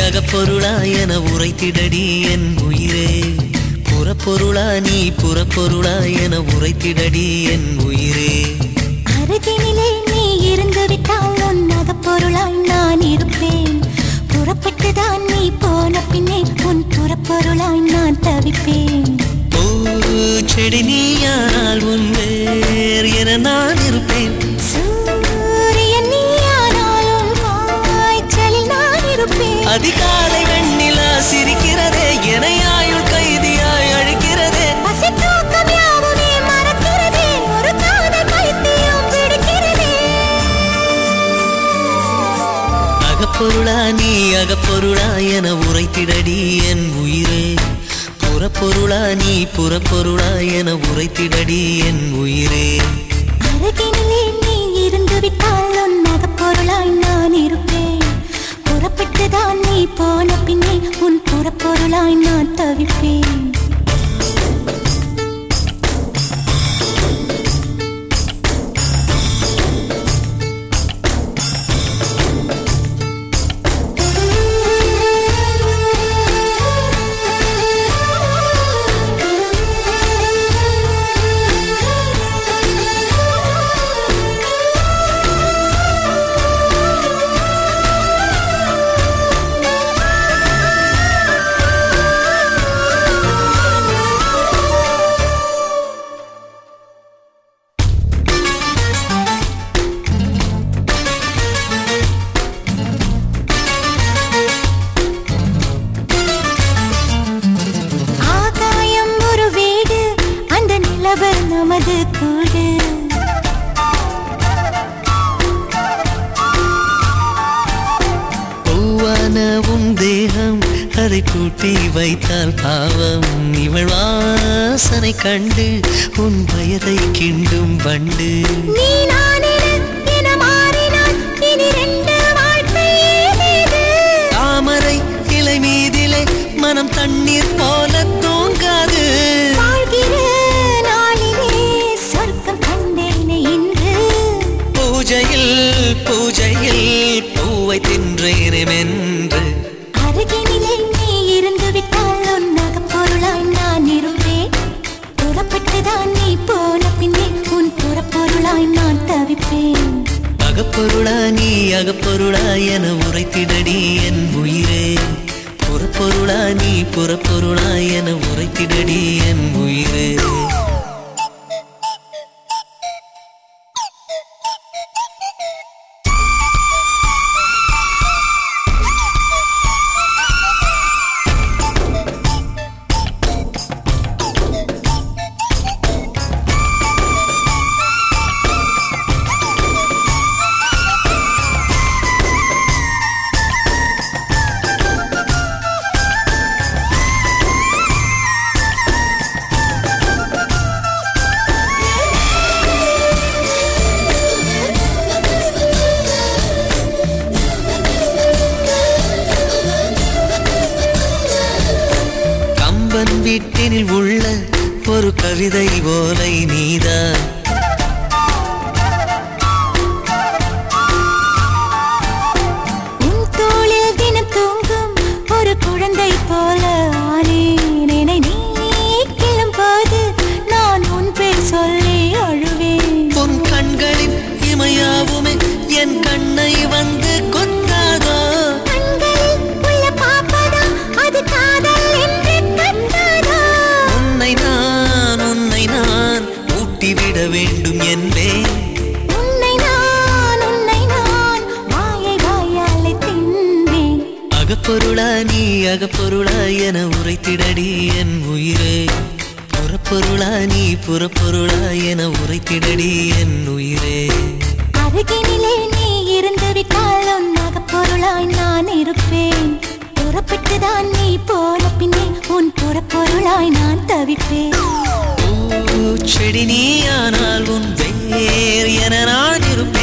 அகப்பொருளா என உரைத்திடடி என் உயிரே புறப்பொருளா நீ புறப்பொருளா என உரைத்திடடி என் உயிரே அருகினிலே நீ இருந்து விட்டால் உன் அகப்பொருளாய் நான் இருப்பேன் புறப்பட்டுதான் நீ போன பின்னே உன் புறப்பொருளாய் நான் தவிப்பேன் பூச்செடி நீயானால் உன் வேர் என நான் இருப்பேன் சூரியன் நீயானால் உன் காய்ச்சலில் நான் இருப்பேன் அதிகாலை வெண்ணிலா சிரிக்கிறதே என ஆயுள் கைதியாய் அழைக்கிறதே பசி தூக்கம் யாவுமே மறக்கிறதே ஒரு காதல் பைத்தியம் பிடிக்கிறதே அகப்பொருளா நீ அகப்பொருளா என உரைத்திடடி என் உயிரே புறப்பொருளா நீ புறப்பொருளா என உரைத்திடடி என் உயிரே அருகினிலே நீ இருந்து விட்டால் உன் அகப்பொருளாய் நான் இருப்பேன் புறப்பட்டுதான் நீ போன பின்னே உன் புறப்பொருளாய் நான் தவிப்பேன் ஆகாயம் ஒரு வீடு அந்த நிலவு நமது கூடு பூவான உன் தேகம் அதை பூட்டி வைத்தால் பாவம் இவள் வாசனை கண்டு உன் வயதை கிண்டும் வண்டு நீ நான் என மாறினான் இனி ரெண்டு வாழ்க்கை ஏது தாமரை இலை மீதிலே மனம் தண்ணீர் போல தூங்காது வாழ்கிற நாளிலே சொர்க்கம் கண்டேனே இன்று பூஜையில் பூஜையில் பூவை தின்றேனே மென்று அருகினிலே நீ இருந்து விட்டால் உன் அகப்பொருளாய் நான் இருப்பேன் புறப்பட்டுதான் நீ போன பின்னே உன் புறப்பொருளாய் நான் தவிப்பேன் அகப்பொருளா நீ அகப்பொருளா என உரைத்திடடி என் உயிரே புறப்பொருளா நீ புறப்பொருளா என உரைத்திடடி என் உயிரே கம்பன் வீட்டினில் உள்ள ஒரு கவிதை போலை நீதான் உன் தோளில் தினம் தூங்கும் ஒரு குழந்தை போல ஆனேன் என்னை நீ கிளம் போது நான் உன் பேர் சொல்லி அழுவேன் உன் கண்களின் இமையாவுமே என் கண்ணை வந்து கொத்தாதோ கண்களில் உள்ள பாப்பதா அது காதல் என்று கத்தாதா உன்னை நான் உன்னை நான் ஊட்டிவிட வேண்டும் என்பேன் உன்னை நான் உன்னை நான் வாயை வாயாலே தின்பேன் அகப்பொருளா நீ அகப்பொருளா என உரைத்திடடி என் உயிரே புறப்பொருளா நீ புறப்பொருளா என உரைத்திடடி என் உயிரே அருகினிலே நீ இருந்து விட்டால் உன் அகப்பொருளாய் நான் இருப்பேன் புறப்பட்டுதான் நீ போன பின்னே உன் புறப்பொருளாய் நான் தவிப்பேன் பூச்செடி நீயானால் உன் வேர் என நான் இருப்பேன்